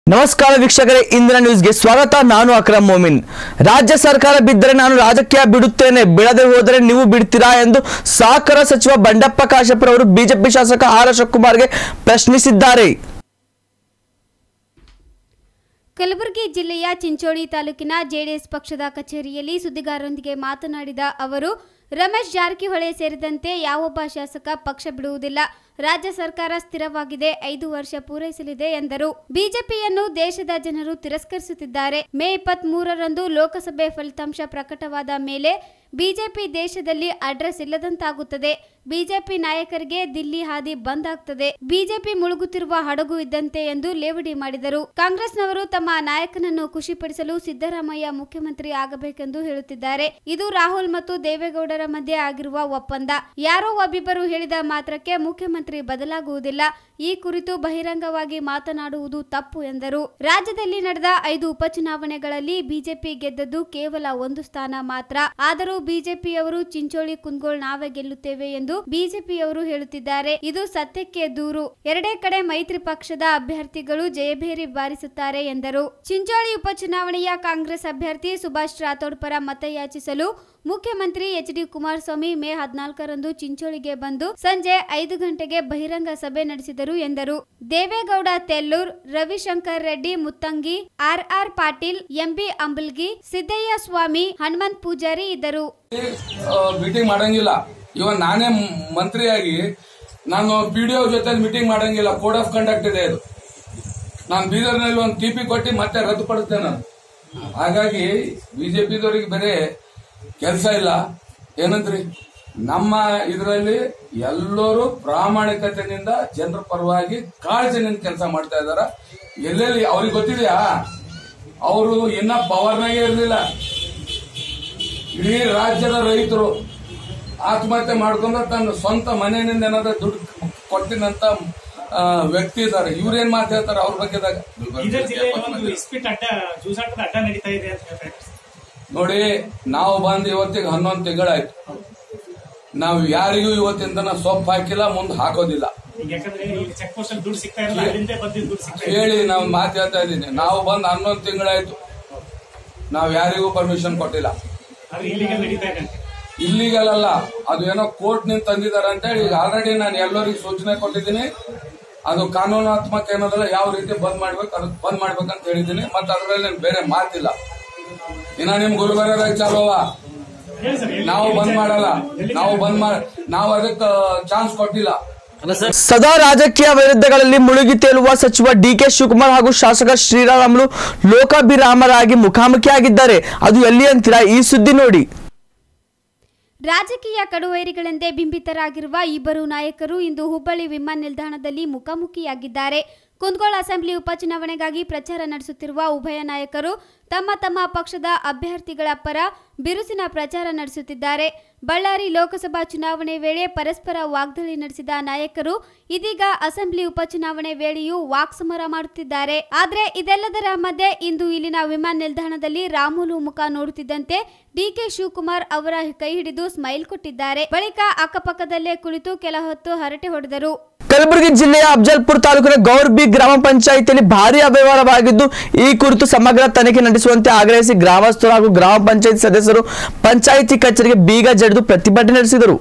ನಮಸ್ಕಾರ ವೀಕ್ಷಕರೇ ಇಂದಿನ ನ್ಯೂಸ್ಗೆ ಸ್ವಾಗತ ನಾನು ಅಕ್ರಮ್ ಮೋಮಿನ್ ರಾಜ್ಯ ಸರ್ಕಾರ ಬಿದ್ದರೆ ನಾನು ರಾಜಕೀಯ ಬಿಡುತ್ತೇನೆ ಬಿಡದೆ ಹೋದರೆ ನೀವು ಬಿಡ್ತೀರಾ ಎಂದು ಸಹಕಾರ ಸಚಿವ ಬಂಡಪ್ಪ ಕಾಶಪ್ಪರ್ ಅವರು ಬಿಜೆಪಿ ಶಾಸಕ ಆರ್ ಅಶೋಕ್ ಕುಮಾರ್ಗೆ ಪ್ರಶ್ನಿಸಿದ್ದಾರೆ ಕಲಬುರಗಿ ಜಿಲ್ಲೆಯ ಚಿಂಚೋಳಿ ತಾಲೂಕಿನ ಜೆಡಿಎಸ್ ಪಕ್ಷದ ಕಚೇರಿಯಲ್ಲಿ ಸುದ್ದಿಗಾರರೊಂದಿಗೆ ಮಾತನಾಡಿದ ಅವರು ರಮೇಶ್ ಜಾರಕಿಹೊಳಿ ಸೇರಿದಂತೆ ಯಾವೊಬ್ಬ ಶಾಸಕ ಪಕ್ಷ ಬಿಡುವುದಿಲ್ಲ ರಾಜ್ಯ ಸರ್ಕಾರ ಸ್ಥಿರವಾಗಿದೆ ಐದು ವರ್ಷ ಪೂರೈಸಲಿದೆ ಎಂದರು ಬಿಜೆಪಿಯನ್ನು ದೇಶದ ಜನರು ತಿರಸ್ಕರಿಸುತ್ತಿದ್ದಾರೆ ಮೇ ಇಪ್ಪತ್ತ್ ಮೂರರಂದು ಲೋಕಸಭೆ ಫಲಿತಾಂಶ ಪ್ರಕಟವಾದ ಮೇಲೆ ಬಿಜೆಪಿ ದೇಶದಲ್ಲಿ ಅಡ್ರೆಸ್ ಇಲ್ಲದಂತಾಗುತ್ತದೆ ಬಿಜೆಪಿ ನಾಯಕರಿಗೆ ದಿಲ್ಲಿ ಹಾದಿ ಬಂದ್ ಆಗ್ತದೆ ಬಿಜೆಪಿ ಮುಳುಗುತ್ತಿರುವ ಹಡಗು ಇದ್ದಂತೆ ಎಂದು ಲೇವಡಿ ಮಾಡಿದರು ಕಾಂಗ್ರೆಸ್ನವರು ತಮ್ಮ ನಾಯಕನನ್ನು ಖುಷಿಪಡಿಸಲು ಸಿದ್ದರಾಮಯ್ಯ ಮುಖ್ಯಮಂತ್ರಿ ಆಗಬೇಕೆಂದು ಹೇಳುತ್ತಿದ್ದಾರೆ ಇದು ರಾಹುಲ್ ಮತ್ತು ದೇವೇಗೌಡರ ಮಧ್ಯೆ ಆಗಿರುವ ಒಪ್ಪಂದ ಯಾರೋ ಒಬ್ಬಿಬ್ಬರು ಹೇಳಿದ ಮಾತ್ರಕ್ಕೆ ಮುಖ್ಯಮಂತ್ರಿ ಬದಲಾಗುವುದಿಲ್ಲ ಈ ಕುರಿತು ಬಹಿರಂಗವಾಗಿ ಮಾತನಾಡುವುದು ತಪ್ಪು ಎಂದರು ರಾಜ್ಯದಲ್ಲಿ ನಡೆದ ಐದು ಉಪಚುನಾವಣೆಗಳಲ್ಲಿ ಬಿಜೆಪಿ ಗೆದ್ದದ್ದು ಕೇವಲ ಒಂದು ಸ್ಥಾನ ಮಾತ್ರ ಆದರೂ ಬಿಜೆಪಿಯವರು ಚಿಂಚೋಳಿ ಕುಂದಗೋಳ್ ನಾವೇ ಗೆಲ್ಲುತ್ತೇವೆ ಎಂದು ಬಿಜೆಪಿಯವರು ಹೇಳುತ್ತಿದ್ದಾರೆ ಇದು ಸತ್ಯಕ್ಕೆ ದೂರು ಎರಡೇ ಕಡೆ ಮೈತ್ರಿ ಪಕ್ಷದ ಅಭ್ಯರ್ಥಿಗಳು ಜಯಭೇರಿ ಬಾರಿಸುತ್ತಾರೆ ಎಂದರು ಚಿಂಚೋಳಿ ಉಪಚುನಾವಣೆಯ ಕಾಂಗ್ರೆಸ್ ಅಭ್ಯರ್ಥಿ ಸುಭಾಷ್ ರಾಥೋಡ್ ಪರ ಮತಯಾಚಿಸಲು ಮುಖ್ಯಮಂತ್ರಿ ಎಚ್ ಡಿ ಕುಮಾರಸ್ವಾಮಿ ಮೇ ಹದಿನಾಲ್ಕರಂದು ಚಿಂಚೋಳಿಗೆ ಬಂದು ಸಂಜೆ ಐದು ಗಂಟೆಗೆ ಬಹಿರಂಗ ಸಭೆ ನಡೆಸಿದರು ಎಂದರು Devegowda Tellur Ravishankar Reddy Muttangi R R Patil MB Ambalgi Siddayya Swami Hanumanth Pujari ಇದ್ದರು ಮೀಟಿಂಗ್ ಮಾಡಂಗಿಲ್ಲ ಇವನ್ ನಾನೇ ಮ್- ಮಂತ್ರಿಯಾಗಿ ನಾನು ಪಿ ಡಿ ಜೊತೆ ಮೀಟಿಂಗ್ ಮಾಡಂಗಿಲ್ಲ ಕೋಡ್ ಆಫ್ ಕಂಡಕ್ಟ್ ಇದೆ ಇದು ನಾನು ಬೀದರ್ನಲ್ಲಿ ಒಂದು ಟಿಪಿ ಕೊಟ್ಟು ಮತ್ತೆ ರದ್ದುಪಡಿಸ್ತೇನೆ ನಾನು ಹಾಗಾಗಿ ಬಿಜೆಪಿದವರಿಗೆ ಬೇರೆ ಕೆಲಸ ಇಲ್ಲ ಏನಂತ್ರಿ ನಮ್ಮ ಇದರಲ್ಲಿ ಎಲ್ಲರೂ ಪ್ರಾಮಾಣಿಕತೆಯಿಂದ ಜನರ ಪರವಾಗಿ ಕಾಳಜಿನಿಂದ ಕೆಲಸ ಮಾಡ್ತಾ ಇದಾರ ಎಲ್ಲೆಲ್ಲಿ ಅವ್ರಿಗೆ ಗೊತ್ತಿದೆಯಾ ಅವರು ಇನ್ನ ಪವರ್ನಾಗೆ ಇರಲಿಲ್ಲ ಇಡೀ ರಾಜ್ಯದ ರೈತರು ಆತ್ಮಹತ್ಯೆ ಮಾಡ್ಕೊಂಡ್ರೆ ತನ್ನ ಸ್ವಂತ ಮನೆಯಿಂದ ಏನಾದ್ರು ದುಡ್ಡು ಕೊಟ್ಟಿನಂತ ಆ, ವ್ಯಕ್ತಿ ಇದ್ದಾರೆ ಇವ್ರೇನ್ ಮಾತಾಡ್ತಾರೆ ಅವ್ರ ಬಗ್ಗೆದಾಗ ಬೀದರ್ ಜಿಲ್ಲೆಯಲ್ಲಿ ಒಂದು ಇಸ್ಪಿಟ್ ಅಡ್ಡ ಜೂಜಾಟದ ಅಡ್ಡ ನಡೀತಾ ಇದೆ ಅಂತ ಹೇಳ್ತಾ ಇದ್ದಾರೆ ನೋಡಿ ನಾವು ಬಂದು ಇವತ್ತಿಗೆ ಹನ್ನೊಂದು ತಿಂಗಳಾಯ್ತು ನಾವು ಯಾರಿಗೂ ಇವತ್ತಿಂದ ಸೊಪ್ಪು ಹಾಕಿಲ್ಲ ಮುಂದೆ ಹಾಕೋದಿಲ್ಲ ಈಗ ಯಾಕಂದ್ರೆ ಇಲ್ಲಿ ಚೆಕ್ ಪೋಸ್ಟ್ ಅಲ್ಲಿ ದುಡ್ಡು ಸಿಗ್ತಾ ಇರಲ್ಲ ಅಲ್ಲಿಂದ ಬಂದಿದ್ದು ದುಡ್ಡು ಸಿಗ್ತಾ ಇದೆ ಹೇಳಿ ನಾವು ಮಾತು ಹೇಳ್ತಾ ಇದ್ದೀನಿ ನಾವು ಬಂದು ಹನ್ನೊಂದು ತಿಂಗಳಾಯ್ತು ನಾವು ಯಾರಿಗೂ ಪರ್ಮಿಷನ್ ಕೊಟ್ಟಿಲ್ಲ ಆದ್ರೆ ಇಲ್ಲಿಗೆ ನಡೀತಾ ಇದೆ ಇಲ್ಲಿಗಲ್ಲ ಅದು ಏನೋ ಕೋರ್ಟ್ ನಿಂದ ತಂದಿದ್ದಾರೆ ಅಂತ ಹೇಳಿ ಈಗ ಆಲ್ರೆಡಿ ನಾನು ಎಲ್ಲರಿಗೂ ಸೂಚನೆ ಕೊಟ್ಟಿದ್ದೀನಿ ಅದು ಕಾನೂನಾತ್ಮಕ ಏನದಲ್ಲ ಯಾವ ರೀತಿ ಬಂದ್ ಮಾಡ್ಬೇಕು ಅದಕ್ಕೆ ಬಂದ್ ಮಾಡ್ಬೇಕಂತ ಹೇಳಿದ್ದೀನಿ ಮತ್ತೆ ಅದರಲ್ಲಿ ಬೇರೆ ಮಾತಿಲ್ಲ ಇನ್ನ ನಿಮ್ ಗುಲ್ಬರ್ಗದಾಗ ಚಾಲುವ ಹೇಳಿ ಸರ್ ಎಲ್ಲಿ- ನಾವು ಬಂದ್ ಮಾಡಲ್ಲ ಎಲ್ಲಿ- ನಾವು ಬಂದ್ ಮಾಡ ನಾವು ಅದಕ್ಕೆ ಚಾನ್ಸ್ ಕೊಟ್ಟಿಲ್ಲ ಸದಾ ರಾಜಕೀಯ ವಿರುದ್ಧಗಳಲ್ಲಿ ಮುಳುಗಿ ತೇಲುವ ಸಚಿವ ಡಿ ಕೆ ಶಿವಕುಮಾರ್ ಹಾಗೂ ಶಾಸಕ ಶ್ರೀರಾಮುಲು ಲೋಕಾಭಿರಾಮರಾಗಿ ಮುಖಾಮುಖಿಯಾಗಿದ್ದಾರೆ ಅದು ಎಲ್ಲಿ ಅಂತೀರಾ ಈ ಸುದ್ದಿ ನೋಡಿ ರಾಜಕೀಯ ಕಡುವೈರಿಗಳೆಂದೇ ಬಿಂಬಿತರಾಗಿರುವ ಇಬ್ಬರು ನಾಯಕರು ಇಂದು ಹುಬ್ಬಳ್ಳಿ ವಿಮಾನ ನಿಲ್ದಾಣದಲ್ಲಿ ಮುಖಾಮುಖಿಯಾಗಿದ್ದಾರೆ ಕುಂದಗೋಳ ಅಸೆಂಬ್ಲಿ ಉಪಚುನಾವಣೆಗಾಗಿ ಪ್ರಚಾರ ನಡೆಸುತ್ತಿರುವ ಉಭಯ ನಾಯಕರು ತಮ್ಮ ತಮ್ಮ ಪಕ್ಷದ ಅಭ್ಯರ್ಥಿಗಳ ಪರ ಬಿರುಸಿನ ಪ್ರಚಾರ ನಡೆಸುತ್ತಿದ್ದಾರೆ ಬಳ್ಳಾರಿ ಲೋಕಸಭಾ ಚುನಾವಣೆ ವೇಳೆ ಪರಸ್ಪರ ವಾಗ್ದಾಳಿ ನಡೆಸಿದ ನಾಯಕರು ಇದೀಗ ಅಸೆಂಬ್ಲಿ ಉಪಚುನಾವಣೆ ವೇಳೆಯೂ ವಾಕ್ಸಮರ ಮಾಡುತ್ತಿದ್ದಾರೆ ಆದ್ರೆ ಇದೆಲ್ಲದರ ಮಧ್ಯೆ ಇಂದು ಇಲ್ಲಿನ ವಿಮಾನ ನಿಲ್ದಾಣದಲ್ಲಿ ರಾಮುಲು ಮುಖ ನೋಡುತ್ತಿದ್ದಂತೆ ಡಿಕೆ ಶಿವಕುಮಾರ್ ಅವರ ಕೈ ಹಿಡಿದು ಸ್ಮೈಲ್ ಕೊಟ್ಟಿದ್ದಾರೆ ಬಳಿಕ ಅಕ್ಕಪಕ್ಕದಲ್ಲೇ ಕುಳಿತು ಕೆಲ ಹೊತ್ತು ಹರಟೆ ಹೊಡೆದರು ಕಲಬುರಗಿ ಜಿಲ್ಲೆಯ ಅಫ್ಜಲ್ಪುರ ತಾಲೂಕಿನ ಗೌರ್ಬಿ ಗ್ರಾಮ ಪಂಚಾಯಿತಿಯಲ್ಲಿ ಭಾರಿ ಅವ್ಯವಹಾರವಾಗಿದ್ದು ಈ ಕುರಿತು ಸಮಗ್ರ ತನಿಖೆ ನಡೆಸುವಂತೆ ಆಗ್ರಹಿಸಿ ಗ್ರಾಮಸ್ಥರು ಹಾಗೂ ಗ್ರಾಮ ಪಂಚಾಯತ್ ಸದಸ್ಯರು ಪಂಚಾಯಿತಿ ಕಚೇರಿಗೆ ಬೀಗ ಜಡಿದು ಪ್ರತಿಭಟನೆ ನಡೆಸಿದರು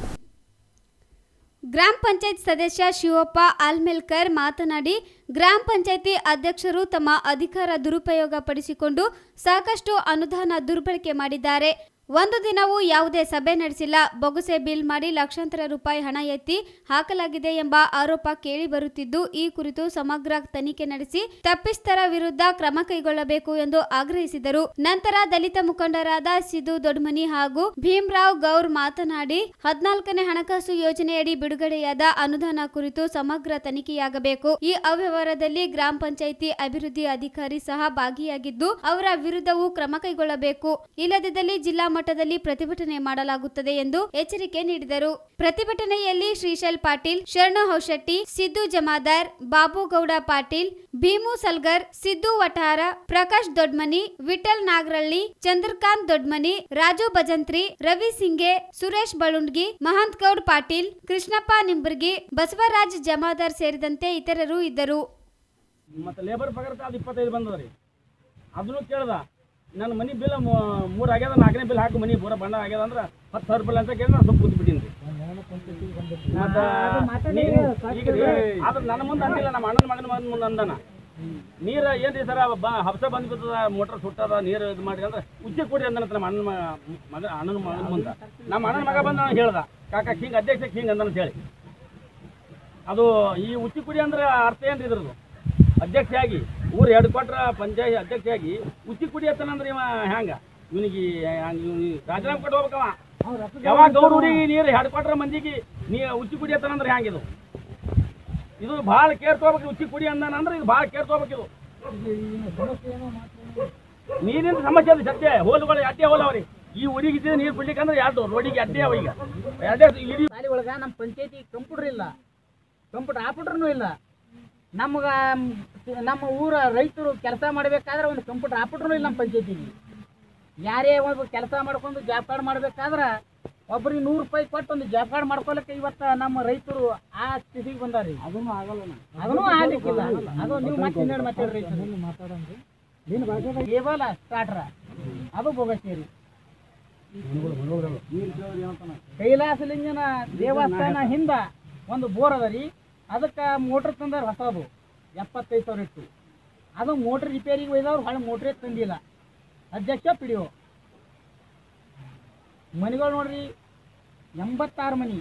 ಗ್ರಾಮ ಪಂಚಾಯತ್ ಸದಸ್ಯ ಶಿವಪ್ಪ ಆಲ್ಮೆಲ್ಕರ್ ಮಾತನಾಡಿ ಗ್ರಾಮ ಪಂಚಾಯತಿ ಅಧ್ಯಕ್ಷರು ತಮ್ಮ ಅಧಿಕಾರ ದುರುಪಯೋಗ ಪಡಿಸಿಕೊಂಡು ಸಾಕಷ್ಟು ಅನುದಾನ ದುರ್ಬಳಕೆ ಮಾಡಿದ್ದಾರೆ ಒಂದು ದಿನವೂ ಯಾವುದೇ ಸಭೆ ನಡೆಸಿಲ್ಲ ಬೊಗಸೆ ಬಿಲ್ ಮಾಡಿ ಲಕ್ಷಾಂತರ ರೂಪಾಯಿ ಹಣ ಎತ್ತಿ ಹಾಕಲಾಗಿದೆ ಎಂಬ ಆರೋಪ ಕೇಳಿ ಬರುತ್ತಿದ್ದು ಈ ಕುರಿತು ಸಮಗ್ರ ತನಿಖೆ ನಡೆಸಿ ತಪ್ಪಿಸ್ಥರ ವಿರುದ್ಧ ಕ್ರಮ ಕೈಗೊಳ್ಳಬೇಕು ಎಂದು ಆಗ್ರಹಿಸಿದರು ನಂತರ ದಲಿತ ಮುಖಂಡರಾದ ಸಿದ್ದು ದೊಡ್ಮನಿ ಹಾಗೂ ಭೀಮ್ರಾವ್ ಗೌರ್ ಮಾತನಾಡಿ ಹದಿನಾಲ್ಕನೇ ಹಣಕಾಸು ಯೋಜನೆಯಡಿ ಬಿಡುಗಡೆಯಾದ ಅನುದಾನ ಕುರಿತು ಸಮಗ್ರ ತನಿಖೆಯಾಗಬೇಕು ಈ ಅವ್ಯವಹಾರದಲ್ಲಿ ಗ್ರಾಮ ಪಂಚಾಯಿತಿ ಅಭಿವೃದ್ಧಿ ಅಧಿಕಾರಿ ಸಹ ಭಾಗಿಯಾಗಿದ್ದು ಅವರ ವಿರುದ್ಧವೂ ಕ್ರಮ ಕೈಗೊಳ್ಳಬೇಕು ಇಲ್ಲದಿದ್ದಲ್ಲಿ ಜಿಲ್ಲಾ ಮಟ್ಟದಲ್ಲಿ ಪ್ರತಿಭಟನೆ ಮಾಡಲಾಗುತ್ತದೆ ಎಂದು ಎಚ್ಚರಿಕೆ ನೀಡಿದರು ಪ್ರತಿಭಟನೆಯಲ್ಲಿ ಶ್ರೀಶೈಲ್ ಪಾಟೀಲ್ ಶರಣು ಹೌಶೆಟ್ಟಿ ಸಿದ್ದು ಜಮಾದಾರ್ ಬಾಬುಗೌಡ ಪಾಟೀಲ್ ಭೀಮು ಸಲ್ಗರ್ ಸಿದ್ದು ವಠಾರ ಪ್ರಕಾಶ್ ದೊಡ್ಮನಿ ವಿಠಲ್ ನಾಗರಳ್ಳಿ ಚಂದ್ರಕಾಂತ್ ದೊಡ್ಮನಿ ರಾಜು ಭಜಂತ್ರಿ ರವಿ ಸಿಂಗೆ ಸುರೇಶ್ ಬಳುಂಡ್ಗಿ ಮಹಂತ್ ಗೌಡ್ ಪಾಟೀಲ್ ಕೃಷ್ಣಪ್ಪ ನಿಂಬರ್ಗಿ ಬಸವರಾಜ್ ಜಮಾದಾರ್ ಸೇರಿದಂತೆ ಇತರರು ಇದ್ದರು ಮತ್ತು ಲೇಬರ್ ಪಗಾರ ಅದು ಇಪ್ಪತ್ತೈದು ಬಂದದ ರೀ ಅದನ್ನು ಕೇಳ್ದ ನನ್ನ ಮನೆ ಬಿಲ್ ಮೂರು ಆಗ್ಯದ ನಾಲ್ಕನೇ ಬಿಲ್ ಹಾಕು ಮನೆ ಪೂರ ಬಣ್ಣ ಆಗ್ಯದ ಅಂದ್ರೆ ಹತ್ತು ಸಾವಿರ ರೂಪಾಯಿ ಅಂತ ಕೇಳಿ ನಾನು ಸ್ವಲ್ಪ ಕೂತ್ ಬಿಟ್ಟಿನಿ ರೀ ಮತ್ತೆ ನೀರು ಈಗ ರೀ, ಆದ್ರೆ ನನ್ನ ಮುಂದೆ ಅಂದಿಲ್ಲ ನಮ್ಮ ಅಣ್ಣನ ಮಗನ ಮಗನ ಮುಂದೆ ಅಂದನ ನೀರು ಏನ್ರಿ ಸರ ಬ ಹಬ್ಸ ಬಂದು ಬಿದ್ದದ ಮೋಟ್ರ್ ಸುಟ್ಟದ ನೀರು ಇದು ಮಾಡಿ ಅಂದ್ರೆ ಉಚ್ಚಿ ಕೊಡಿ ಅಂದನ ನಮ್ಮ ಅಣ್ಣನ ಮ- ಮಗ ಅಣ್ಣನ ಮಗನ ಮುಂದೆ ನಮ್ಮ ಅಣ್ಣನ ಮಗ ಬಂದು ನಾನು ಹೇಳ್ದ ಕಾಕ ಹಿಂಗೆ ಅಧ್ಯಕ್ಷ ಹಿಂಗೆ ಅಂದನ ಅಂತ ಹೇಳಿ ಅದು ಈ ಉಚ್ಚಿ ಕುಡಿ ಅಂದ್ರೆ ಅರ್ಥ ಏನ್ರಿ ಇದ್ರದ್ದು ಅಧ್ಯಕ್ಷೆಯಾಗಿ ಊರು ಹೆಡ್ ಕ್ವಾರ್ಟರ್ ಪಂಚಾಯತ್ ಅಧ್ಯಕ್ಷೆಯಾಗಿ ಉಚ್ಚಿ ಕುಡಿ ಅಂದ್ರೆ ಇವ ಹ್ಯಾಂಗ ಇವನಿಗೆ ರಾಜೀನಾಮೆ ಕೊಟ್ಟು ಹೋಗ್ಬೇಕವ ಯಾವಾಗ ಗೌಡ ಹುಡುಗಿ ನೀರು ಹೆಡ್ ಕ್ವಾರ್ಟರ್ ಮಂದಿಗೆ ನೀ ಉಚ್ಚಿ ಕುಡಿ ಅಂದ್ರೆ ಹ್ಯಾಂಗಿದು ಇದು ಭಾಳ ಕೇರ್ ತಗೋಬೇಕು ಉಚ್ಚಿ ಕುಡಿ ಅಂದಾನ ಅಂದ್ರೆ ಇದು ಭಾಳ ಕೇರ್ ತಗೋಬೇಕು ಇದು ನೀರಿನ ಸಮಸ್ಯೆ ಅದು ಸತ್ಯ ಹೋಲ್ಗಳು ಅಡ್ಡೆ ಹೋಲ್ ಅವ್ರಿ ಈ ಊರಿಗೆ ನೀರು ಬಿಡ್ಲಿಕ್ಕೆ ಅಂದ್ರೆ ಎರಡು ರೋಡಿಗೆ ಅಡ್ಡೆ ಅವ ಈಗ ಎರಡೇ ಇಡೀ ಶಾಲೆ ಒಳಗ ನಮ್ಮ ಪಂಚಾಯತಿ ಕಂಪ್ಯೂಟರ್ ಇಲ್ಲ ಕಂಪ್ಯೂಟರ್ ಆಪರೇಟರ್ನು ಇಲ್ಲ ನಮ್ಗೆ ನಮ್ಮ ಊರ ರೈತರು ಕೆಲಸ ಮಾಡಬೇಕಾದ್ರೆ ಒಂದು ಕಂಪ್ಯೂಟರ್ ಆಪರೇಟರ್ನು ಇಲ್ಲ ನಮ್ಮ ಪಂಚಾಯತಿಗೆ ಯಾರೇ ಒಂದು ಕೆಲಸ ಮಾಡ್ಕೊಂಡು ಜಾಬ್ ಕಾರ್ಡ್ ಮಾಡ್ಬೇಕಾದ್ರೆ ಒಬ್ರಿಗೆ ನೂರು ರೂಪಾಯಿ ಕೊಟ್ಟು ಒಂದು ಜಾಬ್ ಕಾರ್ಡ್ ಮಾಡ್ಕೊಳಕ್ಕೆ ಇವತ್ತು ನಮ್ಮ ರೈತರು ಆ ಸ್ಥಿತಿಗೆ ಬಂದಾರಿ ಅದನ್ನು ಆಗಲ್ಲ ಅದನ್ನು ಆಗ್ಲಿಕ್ಕಿಲ್ಲ ಅದು ನೀವು ಮತ್ತೆ ಇನ್ನೆರಡು ಮಾತಾಡ್ರಿ ಕೇವಲ ಸ್ಟಾರ್ಟ್ರ ಅದು ಬೋಗಸೇರಿ ಕೈಲಾಸಲಿಂಗನ ದೇವಸ್ಥಾನ ಹಿಂದ ಒಂದು ಬೋರ್ ಅದ ರೀ ಅದಕ್ಕೆ ಮೋಟ್ರ್ ತಂದಾರ ಹೊಸದು ಎಪ್ಪತ್ತೈದು ಸಾವಿರ ಇಟ್ಟು ಅದು ಮೋಟ್ರ್ ರಿಪೇರಿಗೆ ಒಯ್ದವ್ರು ಹೊಳೆ ಮೋಟ್ರೇ ತಂದಿಲ್ಲ ಅಧ್ಯಕ್ಷ ಪಿಡಿಯೋ ಮನೆಗಳು ನೋಡ್ರಿ ಎಂಬತ್ತಾರು ಮನಿ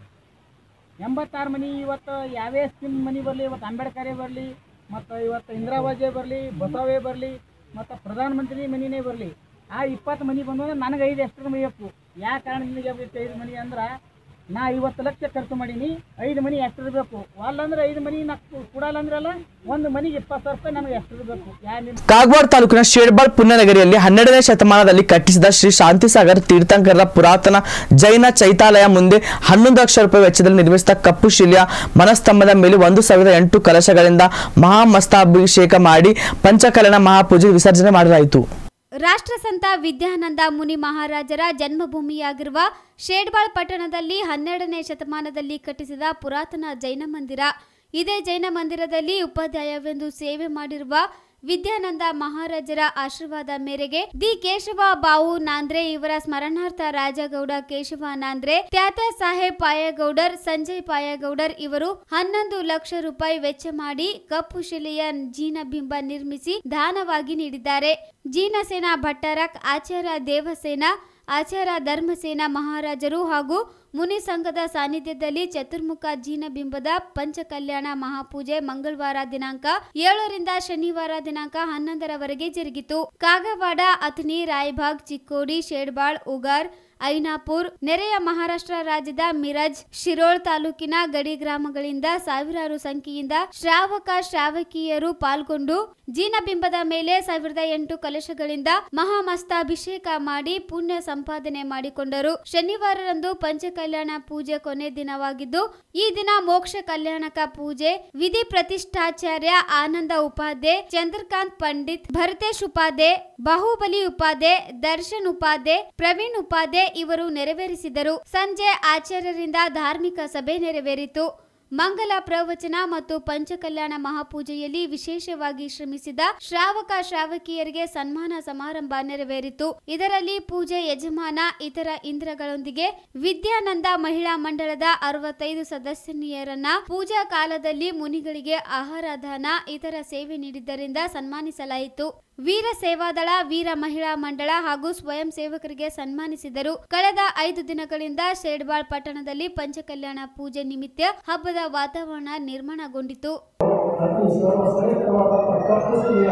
ಎಂಬತ್ತಾರು ಮನಿ ಇವತ್ತು ಯಾವೇ ಸ್ಕೀಮ್ ಮನಿ ಬರಲಿ ಇವತ್ತು ಅಂಬೇಡ್ಕರೇ ಬರಲಿ ಮತ್ತು ಇವತ್ತು ಇಂದಿರಾವಾಜೇ ಬರಲಿ ಬಸವೇ ಬರಲಿ ಮತ್ತು ಪ್ರಧಾನಮಂತ್ರಿ ಮನಿನೇ ಬರಲಿ ಆ ಇಪ್ಪತ್ತು ಮನಿ ಬಂದು ಅಂದ್ರೆ ನನಗೆ ಐದು ಎಷ್ಟರ ಮನಿ ಬೇಕು ಯಾವ ಕಾರಣದಿಂದ ಬೇಕು ಐದು ಮನಿ ಅಂದ್ರೆ ನಾ ಐವತ್ತು ಲಕ್ಷ ಖರ್ಚು ಮಾಡೀನಿ ಐದು ಮನಿ ಎಷ್ಟರ ಬೇಕು ಅಲ್ಲಂದ್ರೆ ಐದು ಮನಿ ನಾ ಕೊಡಲ್ಲ ಅಂದ್ರಲ್ಲ ಒಂದು ಮನಿಗೆ ಇಪ್ಪತ್ತು ಸಾವಿರ ರೂಪಾಯಿ ನನಗೆ ಎಷ್ಟರ ಬೇಕು ಯಾ ನಿಮ್ಮ ಕಾಗವಾಡ ತಾಲೂಕಿನ ಶೇಡ್ಬಾಳ್ ಪುಣ್ಯನಗರಿಯಲ್ಲಿ ಹನ್ನೆರಡನೇ ಶತಮಾನದಲ್ಲಿ ಕಟ್ಟಿಸಿದ ಶ್ರೀ ಶಾಂತಿಸಾಗರ್ ತೀರ್ಥಂಕರರ ಪುರಾತನ ಜೈನ ಚೈತಾಲಯ ಮುಂದೆ ಹನ್ನೊಂದು ಲಕ್ಷ ರೂಪಾಯಿ ವೆಚ್ಚದಲ್ಲಿ ನಿರ್ಮಿಸಿದ ಕಪ್ಪು ಶಿಲೆಯ ಮನಸ್ತಂಭದ ಮೇಲೆ ಒಂದು ಸಾವಿರದ ಎಂಟು ಕಲಶಗಳಿಂದ ಮಹಾಮಸ್ತಾಭಿಷೇಕ ಮಾಡಿ ಪಂಚಕಲನ ಮಹಾಪೂಜೆ ವಿಸರ್ಜನೆ ಮಾಡಲಾಯಿತು ರಾಷ್ಟ್ರಸಂತ ವಿದ್ಯಾನಂದ ಮುನಿ ಮಹಾರಾಜರ ಜನ್ಮಭೂಮಿಯಾಗಿರುವ ಶೇಡ್ಬಾಳ್ ಪಟ್ಟಣದಲ್ಲಿ ಹನ್ನೆರಡನೇ ಶತಮಾನದಲ್ಲಿ ಕಟ್ಟಿಸಿದ ಪುರಾತನ ಜೈನ ಮಂದಿರ ಇದೇ ಜೈನ ಮಂದಿರದಲ್ಲಿ ಉಪಾಧ್ಯಾಯವೆಂದು ಸೇವೆ ಮಾಡಿರುವ ವಿದ್ಯಾನಂದ ಮಹಾರಾಜರ ಆಶೀರ್ವಾದ ಮೇರೆಗೆ ದಿ ಕೇಶವ ಬಾವು ನಾಂದ್ರೆ ಇವರ ಸ್ಮರಣಾರ್ಥ ರಾಜಗೌಡ ಕೇಶವ ನಾಂದ್ರೆ ತ್ಯಾತ ಸಾಹೇಬ್ ಪಾಯಗೌಡರ್ ಸಂಜಯ್ ಪಾಯಗೌಡರ್ ಇವರು ಹನ್ನೊಂದು ಲಕ್ಷ ರೂಪಾಯಿ ವೆಚ್ಚ ಮಾಡಿ ಕಪ್ಪು ಶಿಲೆಯ ಜೀನಬಿಂಬ ನಿರ್ಮಿಸಿ ದಾನವಾಗಿ ನೀಡಿದ್ದಾರೆ ಜೀನಸೇನ ಭಟ್ಟರಕ್ ಆಚಾರ್ಯ ದೇವಸೇನ ಆಚಾರ್ಯ ಧರ್ಮಸೇನ ಮಹಾರಾಜರು ಹಾಗೂ ಮುನಿ ಸಂಘದ ಸಾನ್ನಿಧ್ಯದಲ್ಲಿ ಚತುರ್ಮುಖ ಜೀನಬಿಂಬದ ಪಂಚಕಲ್ಯಾಣ ಮಹಾಪೂಜೆ ಮಂಗಳವಾರ ದಿನಾಂಕ ಏಳರಿಂದ ಶನಿವಾರ ದಿನಾಂಕ ಹನ್ನೊಂದರವರೆಗೆ ಜರುಗಿತು ಕಾಗವಾಡ ಅಥಣಿ ರಾಯಬಾಗ್ ಚಿಕ್ಕೋಡಿ ಶೇಡ್ಬಾಳ್ ಉಗಾರ್ ಐನಾಪುರ್ ನೆರೆಯ ಮಹಾರಾಷ್ಟ್ರ ರಾಜ್ಯದ ಮಿರಜ್ ಶಿರೋಳ್ ತಾಲೂಕಿನ ಗಡಿ ಗ್ರಾಮಗಳಿಂದ ಸಾವಿರಾರು ಸಂಖ್ಯೆಯಿಂದ ಶ್ರಾವಕ ಶ್ರಾವಕಿಯರು ಪಾಲ್ಗೊಂಡು ಜೀನಬಿಂಬದ ಮೇಲೆ ಸಾವಿರದ ಎಂಟು ಕಲಶಗಳಿಂದ ಮಹಾಮಸ್ತಾಭಿಷೇಕ ಮಾಡಿ ಪುಣ್ಯ ಸಂಪಾದನೆ ಮಾಡಿಕೊಂಡರು ಶನಿವಾರರಂದು ಪಂಚಕಲ್ಯಾಣ ಪೂಜೆ ಕೊನೆ ದಿನವಾಗಿದ್ದು ಈ ದಿನ ಮೋಕ್ಷ ಕಲ್ಯಾಣಕ ಪೂಜೆ ವಿಧಿ ಪ್ರತಿಷ್ಠಾಚಾರ್ಯ ಆನಂದ ಉಪಾಧ್ಯ ಚಂದ್ರಕಾಂತ್ ಪಂಡಿತ್ ಭರತೇಶ್ ಉಪಾಧ್ಯ ಬಾಹುಬಲಿ ಉಪಾಧ್ಯ ದರ್ಶನ್ ಉಪಾಧ್ಯ ಪ್ರವೀಣ್ ಉಪಾಧ್ಯ ಇವರು ನೆರವೇರಿಸಿದರು ಸಂಜೆ ಆಚಾರ್ಯರಿಂದ ಧಾರ್ಮಿಕ ಸಭೆ ನೆರವೇರಿತು ಮಂಗಲ ಪ್ರವಚನ ಮತ್ತು ಪಂಚಕಲ್ಯಾಣ ಮಹಾಪೂಜೆಯಲ್ಲಿ ವಿಶೇಷವಾಗಿ ಶ್ರಮಿಸಿದ ಶ್ರಾವಕ ಶ್ರಾವಕಿಯರಿಗೆ ಸನ್ಮಾನ ಸಮಾರಂಭ ನೆರವೇರಿತು ಇದರಲ್ಲಿ ಪೂಜೆ ಯಜಮಾನ ಇತರ ಇಂದ್ರಗಳೊಂದಿಗೆ ವಿದ್ಯಾನಂದ ಮಹಿಳಾ ಮಂಡಳದ ಅರವತ್ತೈದು ಸದಸ್ಯನಿಯರನ್ನ ಪೂಜಾ ಕಾಲದಲ್ಲಿ ಮುನಿಗಳಿಗೆ ಆಹಾರ ದಾನ ಇತರ ಸೇವೆ ನೀಡಿದ್ದರಿಂದ ಸನ್ಮಾನಿಸಲಾಯಿತು ವೀರ ಸೇವಾದಳ ವೀರ ಮಹಿಳಾ ಮಂಡಳ ಹಾಗೂ ಸ್ವಯಂ ಸೇವಕರಿಗೆ ಸನ್ಮಾನಿಸಿದರು ಕಳೆದ ಐದು ದಿನಗಳಿಂದ ಶೇಡ್ಬಾಳ್ ಪಟ್ಟಣದಲ್ಲಿ ಪಂಚಕಲ್ಯಾಣ ಪೂಜೆ ನಿಮಿತ್ತ ಹಬ್ಬದ ವಾತಾವರಣ ನಿರ್ಮಾಣಗೊಂಡಿತು ಅತಿ ಸರ್ವಶ್ರೇಷ್ಠವಾದ ಕಪ್ಪುಸಿರಿಯ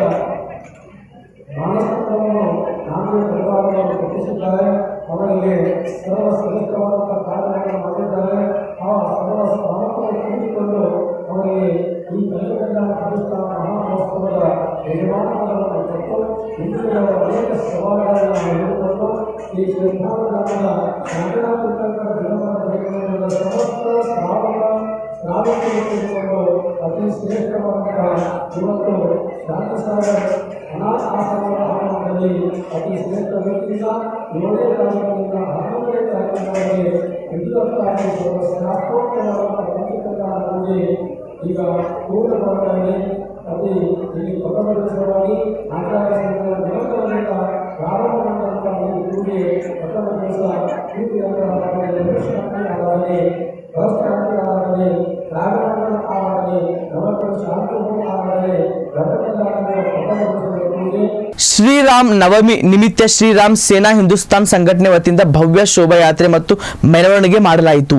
ಮಾನಸತ್ವವನ್ನು ನಾಲ್ಕು ಪರಿವಾರಗಳು ಕಟ್ಟಿಸಿದ್ದಾರೆ ಅವರಿಗೆ ಸರ್ವಶ್ರೇಷ್ಠವಾದ ಕಾರ್ಯಗಳನ್ನು ಮಾಡಿದ್ದಾರೆ ಆ ಸರ್ವ ಮಹತ್ವವನ್ನು ತಿಳಿದುಕೊಂಡು ಅವರಿಗೆ ಈ ಕಲಿಕಲ್ಯಾಣ ಪ್ರತಿಷ್ಠಾನ ಮಹಾಮಹೋತ್ಸವದ ಯಜಮಾನಗಳನ್ನು ಕೊಟ್ಟು ಹಿಂದಿನ ಅನೇಕ ಸವಾಲುಗಳನ್ನು ಎದುರುಕೊಂಡು ಈ ಶ್ರೀಧಾಮದ ನಾಗರಾಜ ದಿನವನ್ನು ಸಮಸ್ತ ಶ್ರಾವಕ ಶ್ರಾವಕರು ಅತಿ ಶ್ರೇಷ್ಠವಾದಂತಹ ಇವತ್ತು ಶಾಂತಸಾಗರ್ ಅನಾಥ ಆಶ್ರಮದಲ್ಲಿ ಅತಿ ಶ್ರೇಷ್ಠ ವ್ಯಕ್ತಿಯಿಂದ ಏಳನೇ ತಾರೀಕಿನಿಂದ ಹನ್ನೊಂದನೇ ತಾರೀಕಿನವರೆಗೆ ವಿದ್ಯುಕ್ತಾಗಿ ಶಾಸ್ತ್ರೋಕ್ತವಾದ ಪಂಚಕಲ್ಯಾಣದಲ್ಲಿ ಈಗ ಪೂರ್ಣಗೊಂಡಲ್ಲಿ ಅತಿ ಇಲ್ಲಿ ಪ್ರಥಮ ಸಲುವಾಗಿ ನಾಟಕ ನಿರಂತರದಿಂದ ಪ್ರಾರಂಭ ಮಾಡಿದಂಥ ಈ ಕೂಡಿಗೆ ಪ್ರಥಮ ದಿವಸ ಕೀರ್ತಿಯಾಗಲಿ ಆರಾಧನೆ ಭ್ರಷ್ಟಾಚಾರ ಆರಾಧನೆ ರಾಘವೇಂದ್ರ ಆರಾಧನೆ ನವಕರ ಶಾಂತಭೂಮಿ ಆರಾಧನೆ ಗಣಪತಿ ಪ್ರಥಮ ದಿವಸದ ಕೂಡಿಗೆ ಶ್ರೀರಾಮ್ ನವಮಿ ನಿಮಿತ್ತ ಶ್ರೀರಾಮ್ ಸೇನಾ ಹಿಂದೂಸ್ತಾನ್ ಸಂಘಟನೆ ವತಿಯಿಂದ ಭವ್ಯ ಶೋಭಾಯಾತ್ರೆ ಮತ್ತು ಮೆರವಣಿಗೆ ಮಾಡಲಾಯಿತು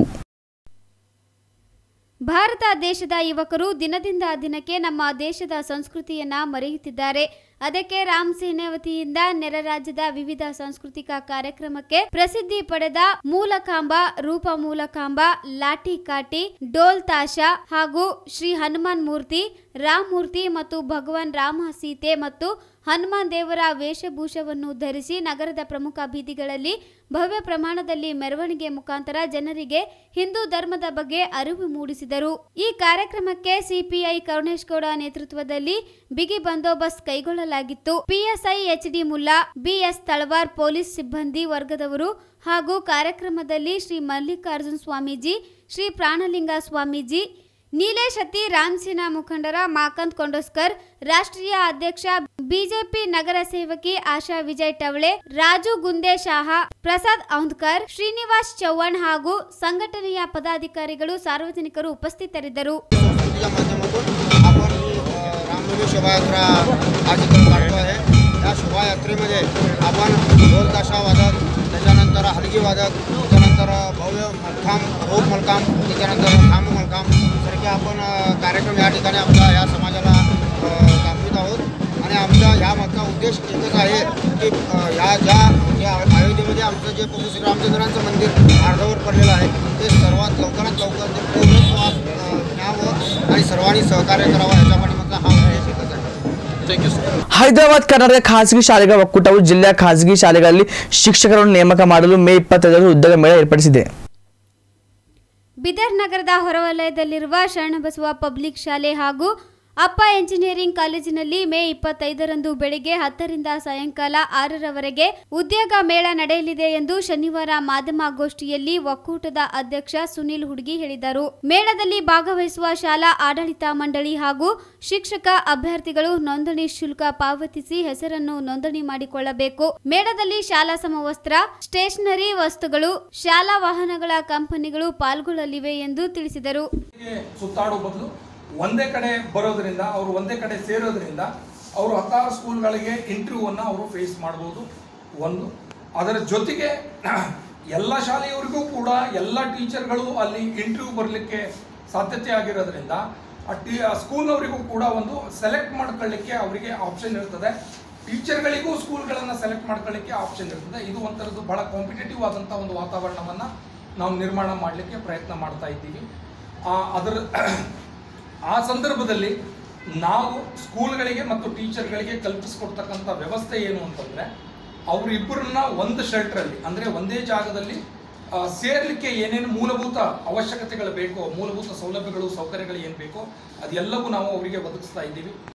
ಭಾರತ ದೇಶದ ಯುವಕರು ದಿನದಿಂದ ದಿನಕ್ಕೆ ನಮ್ಮ ದೇಶದ ಸಂಸ್ಕೃತಿಯನ್ನ ಮರೆಯುತ್ತಿದ್ದಾರೆ ಅದಕ್ಕೆ ರಾಮ್ ಸೇನೆ ವತಿಯಿಂದ ನೆರೆ ರಾಜ್ಯದ ವಿವಿಧ ಸಾಂಸ್ಕೃತಿಕ ಕಾರ್ಯಕ್ರಮಕ್ಕೆ ಪ್ರಸಿದ್ಧಿ ಪಡೆದ ಮೂಲಕಾಂಬ ರೂಪ ಮೂಲಕಾಂಬ ಲಾಠಿ ಕಾಟಿ ಡೋಲ್ ತಾಶ ಹಾಗೂ ಶ್ರೀ ಹನುಮಾನ್ ಮೂರ್ತಿ ರಾಮ್ ಮೂರ್ತಿ ಮತ್ತು ಭಗವಾನ್ ರಾಮ ಸೀತೆ ಮತ್ತು ಹನುಮಾನ್ ದೇವರ ವೇಷಭೂಷವನ್ನು ಧರಿಸಿ ನಗರದ ಪ್ರಮುಖ ಬೀದಿಗಳಲ್ಲಿ ಭವ್ಯ ಪ್ರಮಾಣದಲ್ಲಿ ಮೆರವಣಿಗೆ ಮುಖಾಂತರ ಜನರಿಗೆ ಹಿಂದೂ ಧರ್ಮದ ಬಗ್ಗೆ ಅರಿವು ಮೂಡಿಸಿದರು ಈ ಕಾರ್ಯಕ್ರಮಕ್ಕೆ ಸಿಪಿಐ ಕರುಣೇಶ್ ಗೌಡ ನೇತೃತ್ವದಲ್ಲಿ ಬಿಗಿ ಬಂದೋಬಸ್ತ್ ಕೈಗೊಳ್ಳಲಾಗಿತ್ತು PSI HD Mulla BS Talawar police ಸಿಬ್ಬಂದಿ ವರ್ಗದವರು ಹಾಗೂ ಕಾರ್ಯಕ್ರಮದಲ್ಲಿ ಶ್ರೀ ಮಲ್ಲಿಕಾರ್ಜುನ್ ಸ್ವಾಮೀಜಿ ಶ್ರೀ ಪ್ರಾಣಲಿಂಗ ಸ್ವಾಮೀಜಿ ನೀಲೇಶ್ ಹತ್ತಿ ರಾಮ್ ಸೇನಾ ಮುಖಂಡರ ಮಾಕಂತ್ ಕೊಂಡೋಸ್ಕರ್ ರಾಷ್ಟ್ರೀಯ ಅಧ್ಯಕ್ಷ ಬಿಜೆಪಿ ನಗರ ಸೇವಕಿ ಆಶಾ ವಿಜಯ್ ಟವಳೆ ರಾಜು ಗುಂದೆ ಶಾಹ ಪ್ರಸಾದ್ ಔಂದ್ಕರ್ ಶ್ರೀನಿವಾಸ್ ಚೌಹಾಣ್ ಹಾಗೂ ಸಂಘಟನೆಯ ಪದಾಧಿಕಾರಿಗಳು ಸಾರ್ವಜನಿಕರು ಉಪಸ್ಥಿತರಿದ್ದರು संस्कृतीच्या माध्यमातून आपण ही अ, रामनवमी शोभायात्रा आज इथं काढतो आहे या शोभायात्रेमध्ये आपण ढोल ताशा वादक त्याच्यानंतर हलगी वादक त्याच्यानंतर भव्य मलखांब रोप मलखांब त्याच्यानंतर खांब मलखांब सारखे आपण अ, कार्यक्रम या ठिकाणी आमच्या या समाजाला अ, दाखवित आहोत आणि आमचा ह्यामागचा उद्देश एकच आहे की अ, या ज्या ज्या अयोध्येमध्ये आमचं जे प्रभू श्रीरामचंद्रांचं मंदिर अर्धवट पडलेलं आहे ते सर्वात लवकरात लवकर ते पूर्णत्वास अ, न्यावं आणि सर्वांनी सहकार्य करावं याच्या पाठीमागचा हा उद्देश एकच आहे थँक्यू सर ಹೈದರಾಬಾದ್ ಕರ್ನಾಟಕ ಖಾಸಗಿ ಶಾಲೆಗಳ ಒಕ್ಕೂಟವು ಜಿಲ್ಲೆಯ ಖಾಸಗಿ ಶಾಲೆಗಳಲ್ಲಿ ಶಿಕ್ಷಕರನ್ನು ನೇಮಕ ಮಾಡಲು ಮೇ ಇಪ್ಪತ್ತೈದರಂದು ಉದ್ಯೋಗ ಮೇಳ ಏರ್ಪಡಿಸಿದೆ ಬಿದರ್ ನಗರದ ಹೊರವಲಯದಲ್ಲಿರುವ ಶರಣಬಸವ ಪಬ್ಲಿಕ್ ಶಾಲೆ ಹಾಗೂ ಅಪ್ಪ ಎಂಜಿನಿಯರಿಂಗ್ ಕಾಲೇಜಿನಲ್ಲಿ ಮೇ ಇಪ್ಪತ್ತೈದರಂದು ಬೆಳಿಗ್ಗೆ ಹತ್ತರಿಂದ ಸಾಯಂಕಾಲ ಆರರವರೆಗೆ ಉದ್ಯೋಗ ಮೇಳ ನಡೆಯಲಿದೆ ಎಂದು ಶನಿವಾರ ಮಾಧ್ಯಮಗೋಷ್ಠಿಯಲ್ಲಿ ಒಕ್ಕೂಟದ ಅಧ್ಯಕ್ಷ ಸುನಿಲ್ ಹುಡ್ಗಿ ಹೇಳಿದರು ಮೇಳದಲ್ಲಿ ಭಾಗವಹಿಸುವ ಶಾಲಾ ಆಡಳಿತ ಮಂಡಳಿ ಹಾಗೂ ಶಿಕ್ಷಕ ಅಭ್ಯರ್ಥಿಗಳು ನೋಂದಣಿ ಶುಲ್ಕ ಪಾವತಿಸಿ ಹೆಸರನ್ನು ನೋಂದಣಿ ಮಾಡಿಕೊಳ್ಳಬೇಕು ಮೇಳದಲ್ಲಿ ಶಾಲಾ ಸಮವಸ್ತ್ರ ಸ್ಟೇಷನರಿ ವಸ್ತುಗಳು ಶಾಲಾ ವಾಹನಗಳ ಕಂಪನಿಗಳು ಪಾಲ್ಗೊಳ್ಳಲಿವೆ ಎಂದು ತಿಳಿಸಿದರು ಗೆ ಸುತ್ತಾಡೋ ಬದಲು ಒಂದೇ ಕಡೆ ಬರೋದ್ರಿಂದ ಅವರು ಒಂದೇ ಕಡೆ ಸೇರೋದ್ರಿಂದ ಅವರು ಹತ್ತಾರು ಸ್ಕೂಲ್ಗಳಿಗೆ ಇಂಟರ್ವ್ಯೂವನ್ನು ಅವರು ಫೇಸ್ ಮಾಡ್ಬೋದು ಒಂದು ಅದರ ಜೊತೆಗೆ ಎಲ್ಲ ಶಾಲೆಯವರಿಗೂ ಕೂಡ ಎಲ್ಲ ಟೀಚರ್ಗಳು ಅಲ್ಲಿ ಇಂಟರ್ವ್ಯೂ ಬರಲಿಕ್ಕೆ ಸಾಧ್ಯತೆ ಆಗಿರೋದ್ರಿಂದ ಆ ಟಿ ಆ ಸ್ಕೂಲ್ನವರಿಗೂ ಕೂಡ ಒಂದು ಸೆಲೆಕ್ಟ್ ಮಾಡ್ಕೊಳ್ಳಿಕ್ಕೆ ಅವರಿಗೆ ಆಪ್ಷನ್ ಇರ್ತದೆ ಟೀಚರ್ಗಳಿಗೂ ಸ್ಕೂಲ್ಗಳನ್ನು ಸೆಲೆಕ್ಟ್ ಮಾಡ್ಕೊಳ್ಳಿಕ್ಕೆ ಆಪ್ಷನ್ ಇರ್ತದೆ ಇದು ಒಂಥರದ್ದು ಬಹಳ ಕಾಂಪಿಟೇಟಿವ್ ಆದಂಥ ಒಂದು ವಾತಾವರಣವನ್ನು ನಾವು ನಿರ್ಮಾಣ ಮಾಡಲಿಕ್ಕೆ ಪ್ರಯತ್ನ ಮಾಡ್ತಾ ಇದ್ದೀವಿ ಆ, ಅದರ ಆ ಸಂದರ್ಭದಲ್ಲಿ ನಾವು ಸ್ಕೂಲ್ಗಳಿಗೆ ಮತ್ತು ಟೀಚರ್ಗಳಿಗೆ ಕಲ್ಪಿಸ್ಕೊಡ್ತಕ್ಕಂಥ ವ್ಯವಸ್ಥೆ ಏನು ಅಂತಂದರೆ ಅವರಿಬ್ಬರನ್ನ ಒಂದು ಶೆಲ್ಟ್ರಲ್ಲಿ ಅಂದರೆ ಒಂದೇ ಜಾಗದಲ್ಲಿ ಆ, ಸೇರ್ಲಿಕ್ಕೆ ಏನೇನು ಮೂಲಭೂತ ಅವಶ್ಯಕತೆಗಳು ಬೇಕೋ ಮೂಲಭೂತ ಸೌಲಭ್ಯಗಳು ಸೌಕರ್ಯಗಳು ಏನು ಬೇಕೋ ಅದೆಲ್ಲವೂ ನಾವು ಅವರಿಗೆ ಒದಗಿಸ್ತಾ ಇದ್ದೀವಿ